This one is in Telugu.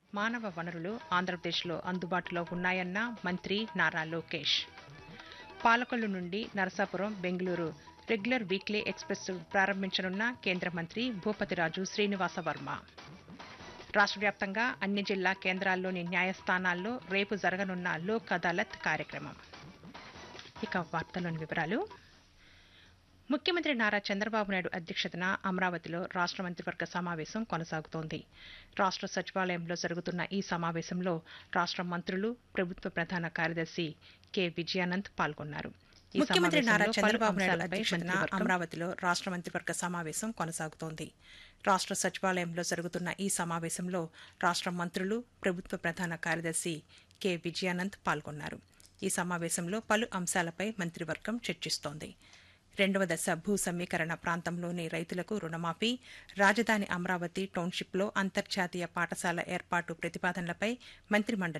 మానవ వనరులు ఆంధ్రప్రదేశ్లో అందుబాటులో ఉన్నాయన్న మంత్రి నారా లోకేష్ పాలకొల్లు నుండి Narasapuram Bengaluru regular weekly express ప్రారంభించనున్న కేంద్ర మంత్రి భూపతిరాజు శ్రీనివాస వర్మ రాష్ట్ర వ్యాప్తంగా అన్ని జిల్లా కేంద్రాల్లోని న్యాయస్థానాల్లో రేపు జరగనున్న లోక్ అదాలత్ కార్యక్రమం ఇక వార్తలోని వివరాలు ముఖ్యమంత్రి నారా చంద్రబాబు నాయుడు అధ్యక్షతన అమరావతిలో రాష్ట్ర మంత్రివర్గ సమావేశం కొనసాగుతోంది రాష్ట్ర సచివాలయంలో జరుగుతున్న ఈ సమావేశంలో రాష్ట్ర మంత్రులు ప్రభుత్వ ప్రధాన కార్యదర్శి కె విజయానంద్ పాల్గొన్నారు ఈ ముఖ్యమంత్రి నారా సమావేశంలో పలు చంద్రబాబు నాయుడు అంశాలపై అధ్యక్షతన మంత్రివర్గం అమరావతిలో రాష్ట్ర మంత్రివర్గ సమావేశం కొనసాగుతోంది రాష్ట్ర సచివాలయంలో జరుగుతున్న ఈ సమావేశంలో రాష్ట్ర మంత్రులు ప్రభుత్వ ప్రధాన కార్యదర్శి కె విజయానంద్ పాల్గొన్నారు ఈ సమావేశంలో పలు అంశాలపై మంత్రివర్గం చర్చిస్తోంది రెండవ దశ భూ సమీకరణ ప్రాంతంలోని రైతులకు రుణమాఫీ రాజధాని అమరావతి టౌన్షిప్లో అంతర్జాతీయ పాఠశాల ఏర్పాటు ప్రతిపాదనలపై మంత్రిమండలి